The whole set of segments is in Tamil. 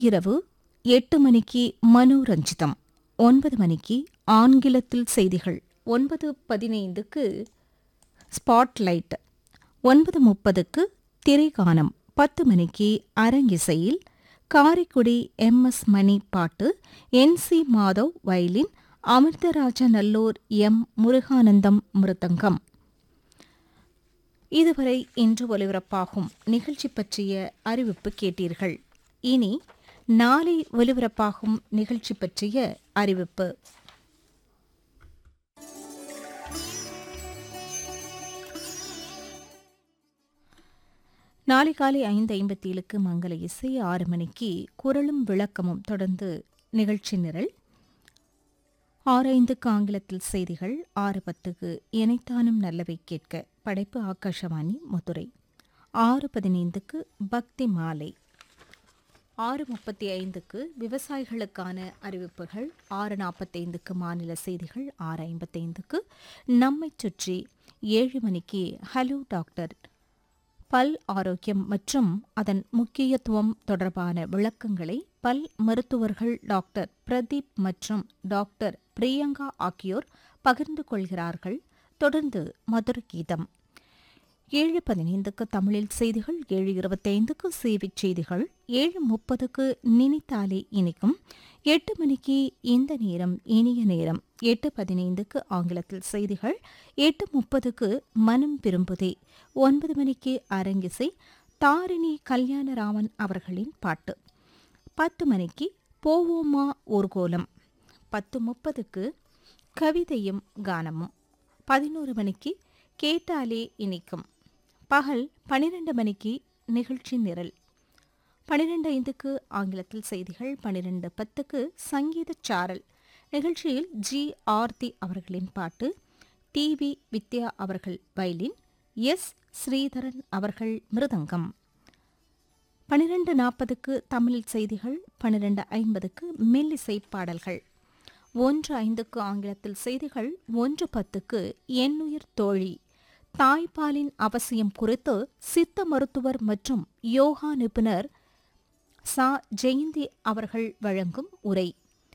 இரவு எட்டு மணிக்கு மனோரஞ்சிதம் ஒன்பது மணிக்கு ஆங்கிலத்தில் செய்திகள் ஒன்பது பதினைந்துக்கு ஸ்பாட்லைட் ஒன்பது முப்பதுக்கு திரைகானம் பத்து மணிக்கு அரங்கிசையில் காரைக்குடி எம் எஸ் மணி பாட்டு N C Madhav violin Amirtharaja Nallur M Muruganandam மிருதங்கம் இதுவரை இன்று ஒலிபரப்பாகும் நிகழ்ச்சி பற்றிய அறிவிப்பு கேட்டீர்கள் இனி நாளை ஒலிபரப்பாகும் நிகழ்ச்சி பற்றிய அறிவிப்பு நாளை காலை ஐந்து ஐம்பத்தி ஏழுக்கு மங்கள இசை ஆறு மணிக்கு குரலும் விளக்கமும் தொடர்ந்து நிகழ்ச்சி நிரல் ஆறு ஐந்துக்கு ஆங்கிலத்தில் செய்திகள் ஆறு பத்துக்கு இணைத்தானும் நல்லவை கேட்க படைப்பு ஆகாஷவாணி மதுரை ஆறு பதினைந்துக்கு பக்தி மாலை ஆறு முப்பத்தி ஐந்துக்கு விவசாயிகளுக்கான அறிவிப்புகள் ஆறு நாற்பத்தைந்துக்கு மாநில செய்திகள் ஆறு ஐம்பத்தைந்துக்கு நம்மைச் சுற்றி ஏழு மணிக்கு ஹலோ டாக்டர் பல் ஆரோக்கியம் மற்றும் அதன் முக்கியத்துவம் தொடர்பான விளக்கங்களை பல் மருத்துவர்கள் டாக்டர் பிரதீப் மற்றும் டாக்டர் பிரியங்கா ஆகியோர் பகிர்ந்து கொள்கிறார்கள் தொடர்ந்து மதுர கீதம் ஏழு பதினைந்துக்கு தமிழில் செய்திகள் ஏழு இருபத்தைந்துக்கு சேவைச் செய்திகள் ஏழு முப்பதுக்கு நினைத்தாலே இனிக்கும் எட்டு மணிக்கு இந்த நேரம் இனிய நேரம் எட்டு பதினைந்துக்கு ஆங்கிலத்தில் செய்திகள் எட்டு முப்பதுக்கு மனம் விரும்புதே ஒன்பது மணிக்கு அரங்கிசை தாரிணி கல்யாணராமன் அவர்களின் பாட்டு பத்து மணிக்கு போவோமா ஊர்கோலம் பத்து முப்பதுக்கு கவிதையும் கானமும் பதினோரு மணிக்கு கேட்டாலே இனிக்கும் பகல் பனிரெண்டு மணிக்கு நிகழ்ச்சி நிரல் பனிரெண்டு ஐந்துக்கு ஆங்கிலத்தில் செய்திகள் பனிரெண்டு பத்துக்கு சங்கீத சாரல் நிகழ்ச்சியில் ஜி ஆர்த்தி அவர்களின் பாட்டு டி வி வித்யா அவர்கள் வயலின் எஸ் ஸ்ரீதரன் அவர்கள் மிருதங்கம் பனிரெண்டு நாற்பதுக்கு தமிழ் செய்திகள் பனிரெண்டு ஐம்பதுக்கு மெல்லிசை பாடல்கள் ஒன்று ஐந்துக்கு ஆங்கிலத்தில் செய்திகள் ஒன்று பத்துக்கு எண்ணுயிர் தோழி தாய்ப்பாலின் அவசியம் குறித்து சித்த மருத்துவர் மற்றும் யோகா நிபுணர் சா ஜெயந்தி அவர்கள் வழங்கும் உரை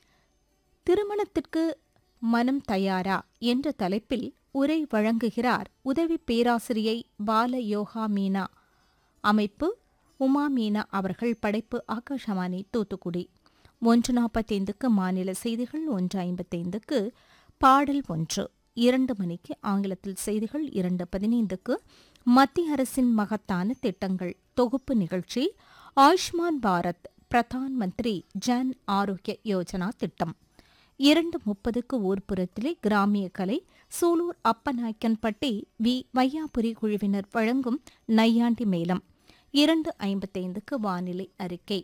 திருமணத்திற்கு மனம் தயாரா என்ற தலைப்பில் உரை வழங்குகிறார் உதவி பேராசிரியை பால யோகா மீனா அமைப்பு உமா மீனா அவர்கள் படைப்பு ஆகாஷவாணி தூத்துக்குடி ஒன்று நாற்பத்தைந்துக்கு மாநில செய்திகள் ஒன்று ஐம்பத்தைந்துக்கு பாடல் ஒன்று இரண்டு மணிக்கு ஆங்கிலத்தில் செய்திகள் இரண்டு பதினைந்துக்கு மத்திய அரசின் மகத்தான திட்டங்கள் தொகுப்பு நிகழ்ச்சி ஆயுஷ்மான் பாரத் பிரதான் மந்திரி ஜன் ஆரோக்கிய யோஜனா திட்டம் இரண்டு முப்பதுக்கு ஊர்ப்புறத்திலே கிராமிய கலை சூலூர் அப்பநாயக்கன்பட்டி வி வையாபுரி குழுவினர் வழங்கும் நையாண்டி மேளம் இரண்டு ஐம்பத்தைந்துக்கு வானிலை அறிக்கை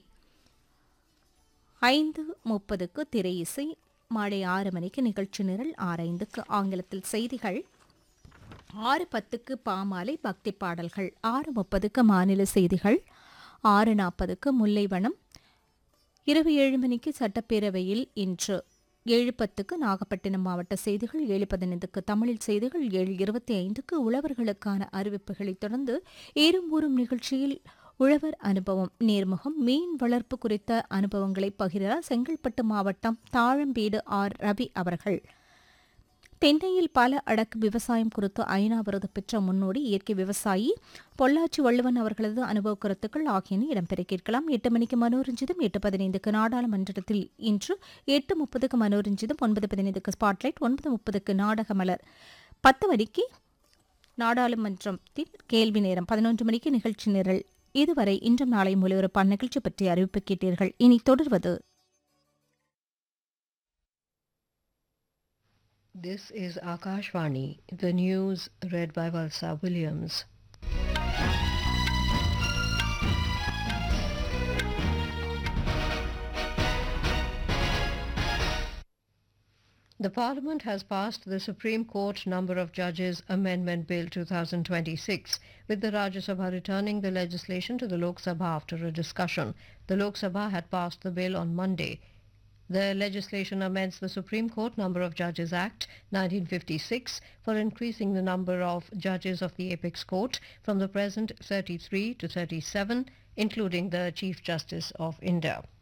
ஐந்து முப்பதுக்கு திரை இசை மாலை ஆறு மணிக்கு நிகழ்ச்சி நிரல் ஆறு ஐந்துக்கு ஆங்கிலத்தில் செய்திகள் ஆறு பத்துக்கு பாமாலை பக்தி பாடல்கள் ஆறு முப்பதுக்கு மாநில செய்திகள் ஆறு நாற்பதுக்கு முல்லைவனம் இரவு ஏழு மணிக்கு சட்டப்பேரவையில் இன்று ஏழு பத்துக்கு நாகப்பட்டினம் மாவட்ட செய்திகள் ஏழு பதினைந்துக்கு தமிழில் செய்திகள் ஏழு இருபத்தி ஐந்துக்கு உழவர்களுக்கான அறிவிப்புகளைத் தொடர்ந்து ஏறும் நிகழ்ச்சியில் உழவர் அனுபவம் நேர்முகம் மீன் வளர்ப்பு குறித்த அனுபவங்களை பகிர்கிறார் செங்கல்பட்டு மாவட்டம் தாழம்பேடு ஆர் ரவி அவர்கள் தென்னையில் பல அடக்கு விவசாயம் குறித்து ஐநா விருது பெற்ற முன்னோடி இயற்கை விவசாயி பொள்ளாச்சி வள்ளுவன் அவர்களது அனுபவ கருத்துக்கள் ஆகியன இடம்பெற கேட்கலாம் எட்டு மணிக்கு மனோரஞ்சிதம் எட்டு பதினைந்துக்கு நாடாளுமன்றத்தில் இன்று எட்டு முப்பதுக்கு மனோரஞ்சிதம் ஒன்பது பதினைந்துக்கு ஸ்பாட்லைட் ஒன்பது முப்பதுக்கு நாடக மலர் பத்து மணிக்கு நாடாளுமன்றத்தில் கேள்வி நேரம் பதினொன்று மணிக்கு நிகழ்ச்சி நிரல் இதுவரை இன்றும் நாளை ஒலிபரப்பான நிகழ்ச்சி பற்றிய அறிவிப்பு கேட்டீர்கள் இனி தொடர்வது This is Akashvani, the news read by Valsa Williams. The Parliament has passed the Supreme Court Number of Judges Amendment Bill 2026, with the Rajya Sabha returning the legislation to the Lok Sabha after a discussion. The Lok Sabha had passed the bill on Monday. The legislation amends the Supreme Court Number of Judges Act 1956 for increasing the number of judges of the Apex Court from the present 33 to 37, including the Chief Justice of India.